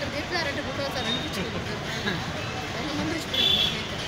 ఇక్కడ తిట్టారంటే ఒకటోసారి అనిపించుకుంటారు చాలా మంది ఇష్టపడతారు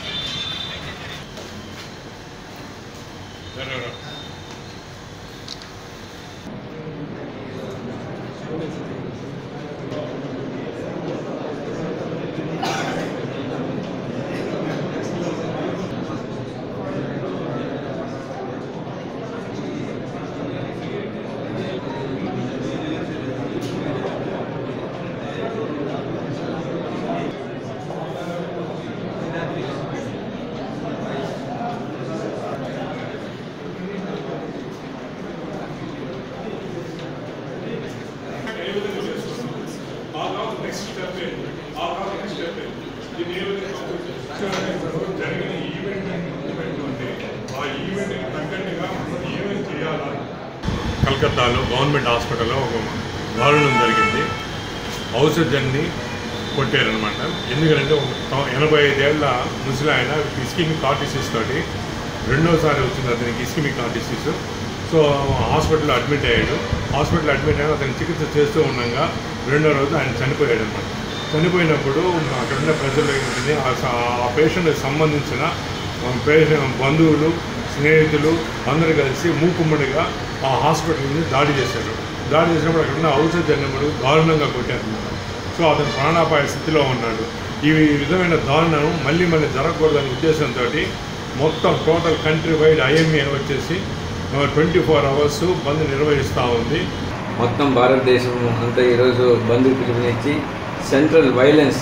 ఆ తర్వాత నెక్స్ట్ స్టెప్ ఏంటి ఆ తర్వాత నెక్స్ట్ స్టెప్ ఏంటి దీన్ని ఏ విధంగా కంప్లీట్ చేస్తారు? జరిగిన ఈవెంట్ ఈవెంట్ ఉంటే ఆ ఈవెంట్కి తగ్గట్టుగా ఈవెంట్ చేయాలా కలకత్తాలో గవర్నమెంట్ హాస్పిటల్లో ఒక దారుణం జరిగింది ఔషధాన్ని కొట్టారనమాట ఎందుకంటే ఒక త- ఎనభై ఐదేళ్ల ముసలి ఆయన ఇస్కిమిక్ కార్టిసిస్ తోటి రెండోసారి వచ్చింది అతనికి ఇస్కిమిక్ కార్టిసిస్ సో హాస్పిటల్లో అడ్మిట్ అయ్యాడు హాస్పిటల్ అడ్మిట్ అయ్యాడు అతను చికిత్స చేస్తూ ఉండగా రెండో రోజు ఆయన చనిపోయాడు అనమాట చనిపోయినప్పుడు అక్కడ ఉన్న ప్రజలు ఏంటంటే ఆ స- ఆ పేషెంట్కి సంబంధించిన పేషెంట్ బంధువులు స్నేహితులు అందరూ కలిసి మూకుమ్మడిగా ఆ హాస్పిటల్ని దాడి చేశారు దాడి చేసినప్పుడు అక్కడ ఉన్న ఔషధ దారుణంగా కొట్టారన్నమాట సో అతను ప్రాణాపాయ స్థితిలో ఉన్నాడు ఈ విధమైన దారుణం మళ్ళీ మళ్ళీ జరగకూడదనే ఉద్దేశంతో మొత్తం టోటల్ కంట్రీ వైడ్ ఐఎంఏ వచ్చేసి ట్వంటీ ఫోర్ అవర్స్ బంద్ నిర్వహిస్తూ ఉంది మొత్తం భారతదేశం అంతా ఈరోజు బంద్ పిలుపునిచ్చి సెంట్రల్ వైలెన్స్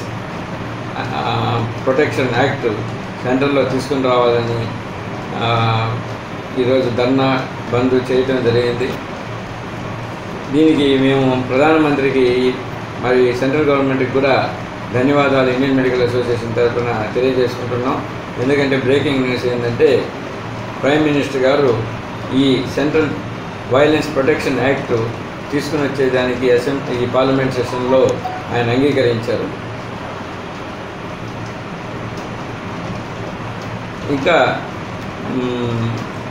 ప్రొటెక్షన్ యాక్ట్ సెంట్రల్లో తీసుకుని రావాలని ఆ, ఈరోజు ధర్నా బంద్ చేయటం జరిగింది దీనికి మేము ప్రధానమంత్రికి మరి సెంట్రల్ గవర్నమెంట్కి కూడా ధన్యవాదాలు ఇండియన్ మెడికల్ అసోసియేషన్ తరఫున తెలియజేసుకుంటున్నాం ఎందుకంటే బ్రేకింగ్ న్యూస్ ఏంటంటే ప్రైమ్ మినిస్టర్ గారు ఈ సెంట్రల్ వైలెన్స్ ప్రొటెక్షన్ యాక్ట్ తీసుకుని వచ్చేదానికి అసెంబ్లీ ఈ పార్లమెంట్ సెషన్లో ఆయన అంగీకరించారు ఇంకా మ్,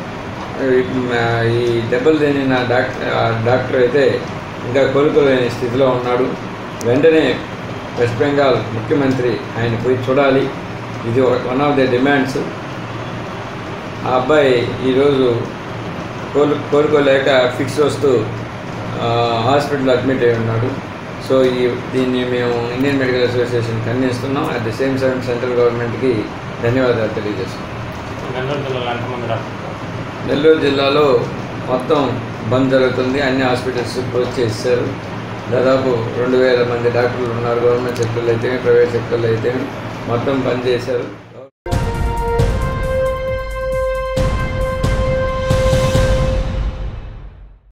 ఈ దెబ్బలు తినిన డాక్టర్ డాక్టర్ అయితే ఇంకా కోలుకోలేని స్థితిలో ఉన్నాడు వెంటనే వెస్ట్ బెంగాల్ ముఖ్యమంత్రి ఆయన పోయి చూడాలి ఇది వన్ ఆఫ్ ద డిమాండ్స్ ఆ అబ్బాయి ఈరోజు కోలు కోలుకోలేక ఫిక్స్ వస్తూ ఆ, హాస్పిటల్ అడ్మిట్ అయి ఉన్నాడు సో ఈ దీన్ని మేము ఇండియన్ మెడికల్ అసోసియేషన్ ఖండిస్తున్నాం at the same time central గవర్నమెంట్కి ధన్యవాదాలు తెలియజేస్తున్నాం నెల్లూరు జిల్లాలో ఎంతమంది డాక్టర్లు నెల్లూరు జిల్లాలో మొత్తం బంద్ జరుగుతుంది అన్ని హాస్పిటల్స్ క్లోజ్ చేశారు దాదాపు రెండు వేల మంది డాక్టర్లు ఉన్నారు గవర్నమెంట్ సెక్టర్లో అయితే ప్రైవేట్ సెక్టర్లో అయితే మొత్తం బంద్ చేశారు